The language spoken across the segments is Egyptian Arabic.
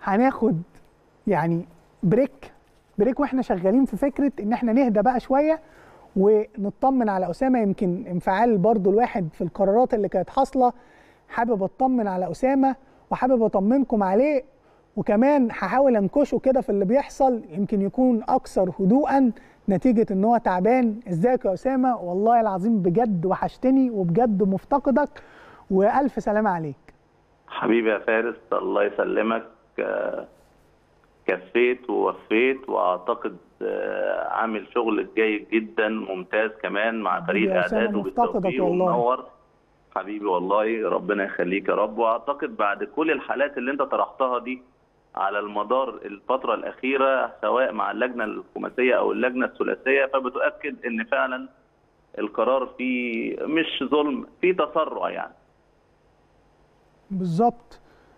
هناخد يعني بريك بريك واحنا شغالين في فكره ان احنا نهدى بقى شويه ونطمن على اسامه يمكن انفعال برضو الواحد في القرارات اللي كانت حاصله حابب اطمن على اسامه وحابب اطمنكم عليه وكمان هحاول انكشه كده في اللي بيحصل يمكن يكون اكثر هدوءا نتيجه ان هو تعبان ازيك يا اسامه والله العظيم بجد وحشتني وبجد مفتقدك والف سلامه عليك حبيبي يا فارس الله يسلمك كفيت ووفيت واعتقد عامل شغل جيد جدا ممتاز كمان مع فريق اعداد وبالتوفيق ومنور حبيبي والله ربنا يخليك يا رب واعتقد بعد كل الحالات اللي انت طرحتها دي على المدار الفتره الاخيره سواء مع اللجنه الخماسيه او اللجنه الثلاثيه فبتؤكد ان فعلا القرار فيه مش ظلم فيه تسرع يعني بالظبط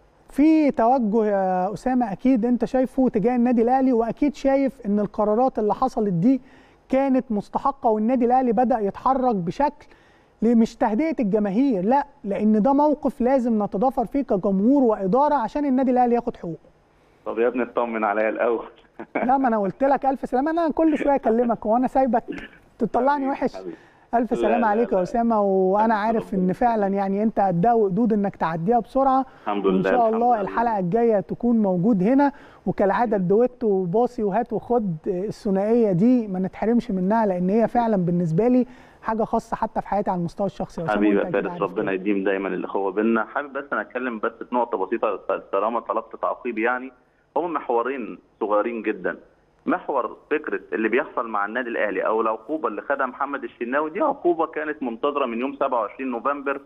في توجه يا اسامه اكيد انت شايفه تجاه النادي الاهلي واكيد شايف ان القرارات اللي حصلت دي كانت مستحقه والنادي الاهلي بدا يتحرك بشكل مش تهدئه الجماهير لا لان ده موقف لازم نتضافر فيه كجمهور واداره عشان النادي الاهلي ياخد حقوقه طب يا ابني اطمن عليا الاول لا ما انا قلت لك الف سلامه انا كل شويه اكلمك وانا سايبك تطلعني وحش الف سلامه عليك يا اسامه وانا عارف ان فعلا يعني انت قدها وقدود انك تعديها بسرعه الحمد لله وان شاء الله الحلقه الجايه تكون موجود هنا وكالعاده الدويتو وباصي وهات وخد الثنائيه دي ما نتحرمش منها لان هي فعلا بالنسبه لي حاجه خاصه حتى في حياتي على المستوى الشخصي يا حبيبي يا فارس ربنا يديم دايما الاخوه بينا حابب بس انا اتكلم بس في نقطه بسيطه طالما طلبت تعقيب يعني هم محورين صغيرين جدا محور فكره اللي بيحصل مع النادي الاهلي او العقوبه اللي خدها محمد الشناوي دي عقوبه كانت منتظره من يوم 27 نوفمبر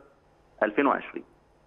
2020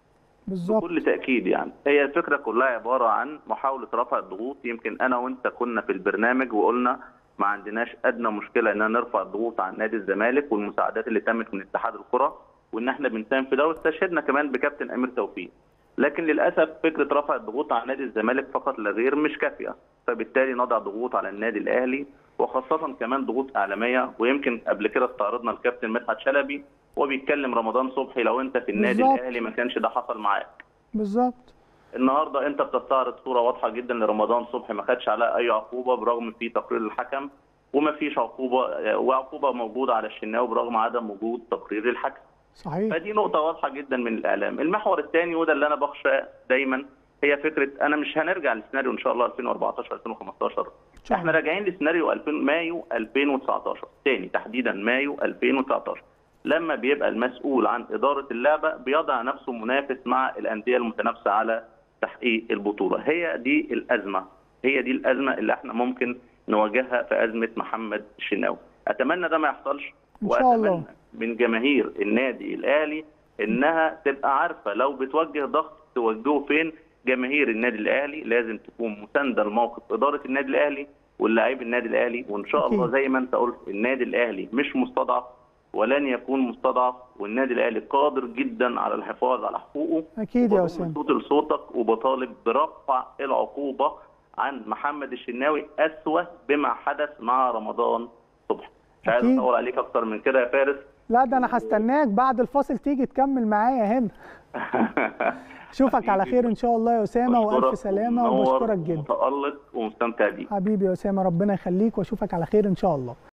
بالظبط بكل تاكيد يعني هي الفكره كلها عباره عن محاوله رفع الضغوط يمكن انا وانت كنا في البرنامج وقلنا ما عندناش ادنى مشكله ان نرفع الضغوط عن نادي الزمالك والمساعدات اللي تمت من اتحاد الكره وان احنا بنساهم في ده واستشهدنا كمان بكابتن امير توفيق لكن للاسف فكره رفع الضغوط عن نادي الزمالك فقط لا غير مش كافيه فبالتالي نضع ضغوط على النادي الاهلي وخاصه كمان ضغوط اعلاميه ويمكن قبل كده استعرضنا الكابتن مدحت شلبي وبيتكلم رمضان صبحي لو انت في النادي بالزبط. الاهلي ما كانش ده حصل معاك بالظبط النهارده انت بتستعرض صوره واضحه جدا لرمضان صبحي ما خدش عليها اي عقوبه برغم في تقرير الحكم وما فيش عقوبه وعقوبه موجوده على الشناوي برغم عدم وجود تقرير الحكم صحيح فدي نقطه واضحه جدا من الاعلام المحور الثاني وده اللي انا بخشى دايما هي فكره انا مش هنرجع لسيناريو ان شاء الله 2014 2015 شاء. احنا راجعين لسيناريو 2000 مايو 2019 تاني تحديدا مايو 2019 لما بيبقى المسؤول عن اداره اللعبه بيضع نفسه منافس مع الانديه المتنافسه على تحقيق البطوله هي دي الازمه هي دي الازمه اللي احنا ممكن نواجهها في ازمه محمد الشناوي اتمنى ده ما يحصلش ان شاء الله واتمنى من جماهير النادي الاهلي انها تبقى عارفه لو بتوجه ضغط توجهه فين جماهير النادي الاهلي لازم تكون مسانده لموقف اداره النادي الاهلي واللاعبي النادي الاهلي وان شاء الله زي ما انت قلت النادي الاهلي مش مستضعف ولن يكون مستضعف والنادي الاهلي قادر جدا على الحفاظ على حقوقه اكيد يا اسامه صوت لصوتك وبطالب برفع العقوبه عن محمد الشناوي اسوأ بما حدث مع رمضان صبحي مش عايز اطول عليك اكتر من كده يا فارس لا ده انا هستناك بعد الفاصل تيجي تكمل معايا هنا اشوفك على خير ان شاء الله يا اسامه والف سلامه وبشكرك جدا متالق ومستمتع بيك حبيبي يا اسامه ربنا يخليك واشوفك على خير ان شاء الله